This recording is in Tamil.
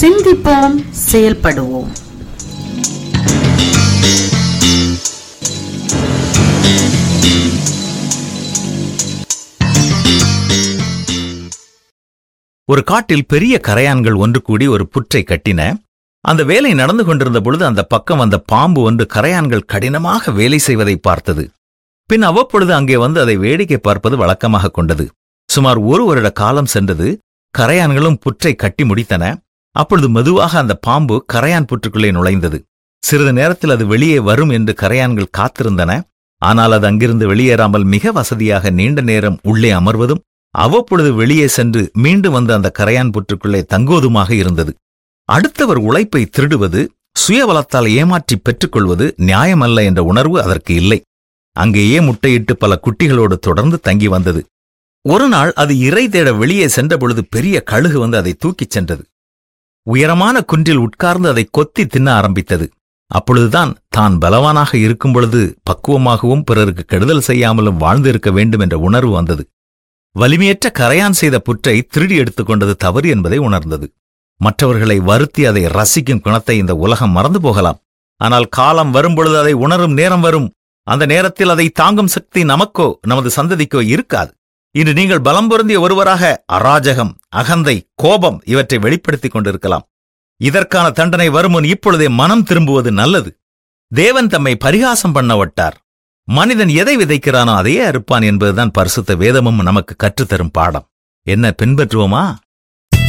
சிந்திப்போம் செயல்படுவோம் ஒரு காட்டில் பெரிய கரையான்கள் ஒன்று கூடி ஒரு புற்றை கட்டின அந்த வேலை நடந்து கொண்டிருந்த பொழுது அந்த பக்கம் வந்த பாம்பு ஒன்று கரையான்கள் கடினமாக வேலை செய்வதை பார்த்தது பின் அவ்வப்பொழுது அங்கே வந்து அதை வேடிக்கை பார்ப்பது வழக்கமாக கொண்டது சுமார் ஒரு வருட காலம் சென்றது கரையான்களும் புற்றை கட்டி முடித்தன அப்பொழுது மெதுவாக அந்த பாம்பு கரையான் புற்றுக்குள்ளே நுழைந்தது சிறிது நேரத்தில் அது வெளியே வரும் என்று கரையான்கள் காத்திருந்தன ஆனால் அது அங்கிருந்து வெளியேறாமல் மிக வசதியாக நீண்ட நேரம் உள்ளே அமர்வதும் அவ்வப்பொழுது வெளியே சென்று மீண்டும் வந்து அந்த கரையான் புற்றுக்குள்ளே தங்குவதுமாக இருந்தது அடுத்தவர் உழைப்பை திருடுவது சுயபலத்தால் ஏமாற்றி பெற்றுக்கொள்வது நியாயமல்ல என்ற உணர்வு அதற்கு இல்லை அங்கேயே முட்டையிட்டு பல குட்டிகளோடு தொடர்ந்து தங்கி வந்தது ஒரு நாள் அது இறை தேட வெளியே சென்ற பொழுது பெரிய கழுகு வந்து அதை தூக்கிச் சென்றது உயரமான குன்றில் உட்கார்ந்து அதை கொத்தி தின்ன ஆரம்பித்தது அப்பொழுதுதான் தான் பலவானாக இருக்கும் பொழுது பக்குவமாகவும் பிறருக்கு கெடுதல் செய்யாமலும் வாழ்ந்திருக்க வேண்டும் என்ற உணர்வு வந்தது வலிமையற்ற கரையான் செய்த புற்றை திருடி எடுத்துக்கொண்டது தவறு என்பதை உணர்ந்தது மற்றவர்களை வருத்தி அதை ரசிக்கும் குணத்தை இந்த உலகம் மறந்து போகலாம் ஆனால் காலம் வரும்பொழுது அதை உணரும் நேரம் வரும் அந்த நேரத்தில் அதை தாங்கும் சக்தி நமக்கோ நமது சந்ததிக்கோ இருக்காது இன்று நீங்கள் பலம் பொருந்திய ஒருவராக அராஜகம் அகந்தை கோபம் இவற்றை வெளிப்படுத்திக் கொண்டிருக்கலாம் இதற்கான தண்டனை வருமுன் இப்பொழுதே மனம் திரும்புவது நல்லது தேவன் தம்மை பரிகாசம் பண்ண விட்டார் மனிதன் எதை விதைக்கிறானோ அதையே அறுப்பான் என்பதுதான் பரிசுத்த வேதமும் நமக்கு கற்றுத்தரும் பாடம் என்ன பின்பற்றுவோமா